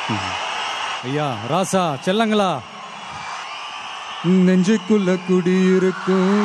ஐயா ராசா செல்லங்களா நெஞ்சுக்குள்ள குடியிருக்கும்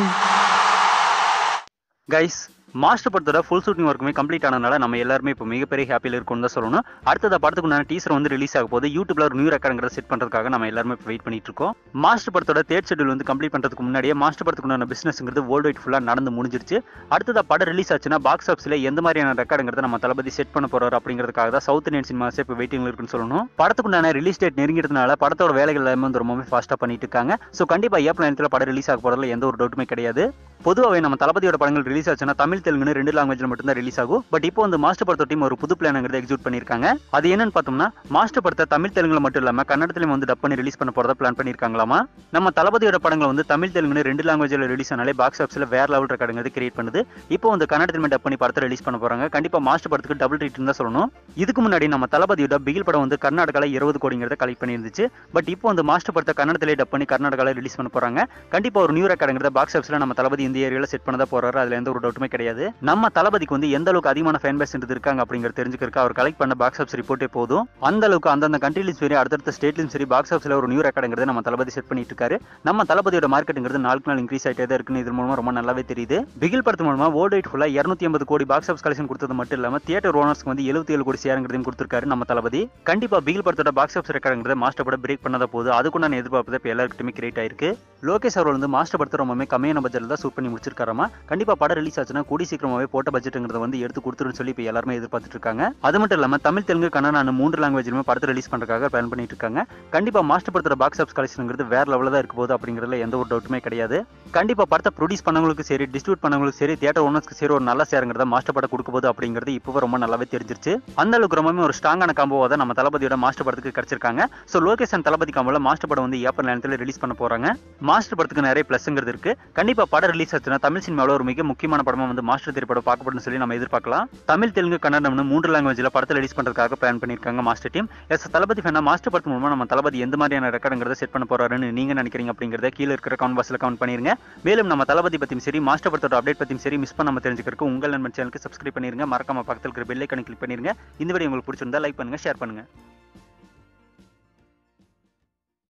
கைஸ் மாஸ்டர் படத்தோட ஃபுல் ஷூட்டிங் ஒர்க்குமே கம்ப்ளீட் ஆனதுனால நம்ம எல்லாருமே இப்போ மிகப்பெரிய ஹாப்பியில் இருக்கும்னு தான் சொல்லணும் அடுத்தத படத்துக்கு உண்டான டீசர் வந்து ரிலீஸ் ஆக போது யூடியூப்ல ஒரு நியூ ரெக்கார்டுங்கிறத செட் பண்றதுக்காக நம்ம எல்லாருமே இப்போ வெயிட் பண்ணிட்டு இருக்கோம் மாஸ்டர் படத்தோட தேர்ட் ஷெட்யூல் வந்து கம்ப்ளீட் பண்றதுக்கு முன்னாடியே மாஸ்டர் படத்துக்கு உண்டான பிசினஸ்ங்கிறது வேர்ல்டு வைட் ஃபுல்லாக நடந்து முடிஞ்சிருச்சு அடுத்ததா படம் ரிலீஸ் ஆச்சுன்னா பாக்ஸ் ஆஃபீஸில் எந்த மாதிரியான ரெக்கார்டுங்கிறத நம்ம தளபதி செட் பண்ண போறாரு அப்படிங்கிறதுக்காக தான் சவுத் இந்தியன் சினிமாஸே இப்போ வெயிட்டிங்ல இருக்குன்னு சொல்லணும் படத்துக்கு உண்டான ரிலீஸ் டேட் நெருங்கிறதுனால படத்தோட வேலைகள் எல்லாமே வந்து ரொம்பவே ஃபாஸ்ட்டாக பண்ணிட்டு இருக்காங்க ஸோ கண்டிப்பாக ஏப்ரல் நேரத்தில் படம் ரிலீஸ் ஆக போறதுல எந்த ஒரு டவுட்டுமே கிடையாது பொதுவாகவே நம்ம தளபதியோட படங்கள் ரிலீஸ் ஆச்சுன்னா தமிழ் தெலுங்குன்னு ரெண்டு லாங்குவேஜ்ல மட்டும்தான் ரிலீஸ் ஆகும் பட் இப்போ வந்து மாஸ்டர் படத்தோட டீம் ஒரு புது பிளானுங்கிறத எக்ஸிக்யூட் பண்ணிருக்காங்க அது என்னன்னு பார்த்தோம்னா மாஸ்டர் படத்தை தமிழ் தெலுங்குல மட்டும் இல்லாம கன்னடத்திலும் வந்து டப் பண்ணி ரிலீஸ் பண்ண போறதா பிளான் பண்ணிருக்காங்களாமா நம்ம தளபதியோட படங்கள் வந்து தமிழ் தெலுங்குன்னு ரெண்டு லாங்குவேஜ்ல ரிலீஸ் ஆனாலே பாக்ஸ் ஆஃபீஸ்ல வேற லெவல் ரெக்கார்டுங்கிறது கிரியேட் பண்ணுது இப்போ வந்து கன்னடத்திலுமே டப் பண்ணி படத்தை ரிலீஸ் பண்ண போறாங்க கண்டிப்பா மாஸ்டர் படத்துக்கு டபுள் ரேட் தான் சொல்லணும் இதுக்கு முன்னாடி நம்ம தளபதியோட பிகில் படம் வந்து கர்நாடகால இருபது கோடிங்கிறத கலெக்ட் பண்ணியிருந்துச்சு பட் இப்போ வந்து மாஸ்டர் படத்தை கன்னடத்திலே டப் பண்ணி கர்நாடகால ரிலீஸ் பண்ண போறாங்க கண்டிப்பா ஒரு நியூ ரெக்கார்டுங்கிறத பாக்ஸ் ஆஃபீஸ்ல நம்ம தளபதி இந்த ஏரியால செட் பண்ணதா போறாரு அதுல எந்த ஒரு டவுட்டுமே கிடையாது நம்ம தளபதிக்கு வந்து எந்த அளவுக்கு அதிகமான ஃபேன் பேஸ் இருக்காங்க அப்படிங்கிறது தெரிஞ்சுக்கிறதுக்கு அவர் கலெக்ட் பண்ண பாக்ஸ் ஆஃபீஸ் ரிப்போர்ட்டே போதும் அந்த அளவுக்கு அந்தந்த கண்ட்ரிலும் சரி அடுத்தடுத்த ஸ்டேட்லையும் சரி பாக்ஸ் ஆஃபீஸ்ல ஒரு நியூ ரெக்கார்டுங்கிறத நம்ம தளபதி செட் பண்ணிட்டு இருக்காரு நம்ம தளபதியோட மார்க்கெட்டுங்கிறது நாளுக்கு நாள் இன்க்ரீஸ் ஆயிட்டே தான் இருக்குன்னு இது மூலமா ரொம்ப நல்லாவே தெரியுது பிகில் படத்து மூலமா வேர்ல்டு வைட் ஃபுல்லா இருநூத்தி ஐம்பது கோடி பாக்ஸ் ஆஃபீஸ் கலெக்ஷன் கொடுத்தது மட்டும் இல்லாம தியேட்டர் ஓனர்ஸ்க்கு வந்து எழுபத்தி ஏழு கோடி ஷேருங்கிறதையும் கொடுத்திருக்காரு நம்ம தளபதி கண்டிப்பா பிகில் படத்தோட பாக்ஸ் ஆஃபீஸ் ரெக்கார்டுங்கிறத மாஸ்டர் படம் பிரேக் பண்ணத போது அதுக்குண்டான எதிர்பார்ப்பு இப்போ எல்லாருக்கிட்டுமே கிரியேட் ஆயிருக்கு லோகேஷ் அவர் வந்து மாஸ்டர் படத்தை ரொம்பவே கம்மியான பட்ஜெட்ல தான் ஷூட் பண்ணி முடிச்சிருக்காராமா கண்டிப்பா படம் ரிலீஸ் ஆச்சுன்னா கூடி சீக்கிரமாவே போட்ட பட்ஜெட்டுங்கிறத வந்து எடுத்து கொடுத்துருன்னு சொல்லி இப்போ எல்லாருமே எதிர்பார்த்துட்டு இருக்காங்க அது மட்டும் இல்லாம தமிழ் தெலுங்கு கன்னடான மூன்று லாங்குவேஜ்லுமே படத்தை ரிலீஸ் பண்றதுக்காக பிளான் பண்ணிட்டு இருக்காங்க கண்டிப்பா மாஸ்டர் படத்தோட பாக்ஸ் ஆஃபீஸ் கலெக்ஷனுங்கிறது வேற லெவலில் தான் இருக்க போகுது அப்படிங்கிறதுல எந்த ஒரு டவுட்டுமே கிடையாது கண்டிப்பா படத்தை ப்ரொடியூஸ் பண்ணவங்களுக்கு சரி டிஸ்ட்ரிபியூட் பண்ணவங்களுக்கு சரி தியேட்டர் ஓனர்ஸ்க்கு சரி ஒரு நல்ல சேருங்கிறத மாஸ்டர் படம் கொடுக்க போகுது அப்படிங்கிறது இப்போ ரொம்ப நல்லாவே தெரிஞ்சிருச்சு அந்த அளவுக்கு ரொம்பவே ஒரு ஸ்ட்ராங்கான காம்போவை தான் நம்ம தளபதியோட மாஸ்டர் படத்துக்கு கிடைச்சிருக்காங்க ஸோ லோகேஷ் and தளபதி காம்போல மாஸ்டர் படம் வந்து ஏப்ரல் நேரத்தில் ரிலீஸ் பண்ண போறாங்க மாஸ்டர் படத்துக்கு நிறைய பிளஸ்ங்கிறது இருக்கு கண்டிப்பா படம் ரிலீஸ் ஆச்சுன்னா தமிழ் சினிமாவில் ஒரு மிக முக்கியமான படமா வந்து மாஸ்டர் திரைப்படம் பார்க்கப்படும் சொல்லி நம்ம எதிர்பார்க்கலாம் தமிழ் தெலுங்கு கன்னடம்னு மூன்று லாங்குவேஜ்ல படத்தை ரிலீஸ் பண்றதுக்காக பிளான் பண்ணிருக்காங்க மாஸ்டர் டீம் எஸ் தளபதி ஃபேனா மாஸ்டர் படத்து மூலமா நம்ம தளபதி எந்த மாதிரியான ரெக்கார்டுங்கிறத செட் பண்ண போறாருன்னு நீங்க நினைக்கிறீங்க அப்படிங்கறத கீழே இருக்கிற கவுண்ட் பாக்ஸ்ல கவுண்ட் பண்ணிருங்க மேலும் நம்ம தளபதி பத்தியும் சரி மாஸ்டர் படத்தோட அப்டேட் பத்தியும் சரி மிஸ் பண்ணாம தெரிஞ்சுக்கிறதுக்கு உங்கள் நண்பன் சேனலுக்கு சப்ஸ்கிரைப் பண்ணிருங்க மறக்காம பக்கத்தில் இருக்கிற பெல் ஐக்கனை கிளிக் பண்ணிருங்க இந்த வீடியோ உங்களுக்கு பிடிச்சிருந்தா லைக் பண்ணுங்க ஷேர் பண்ணுங்க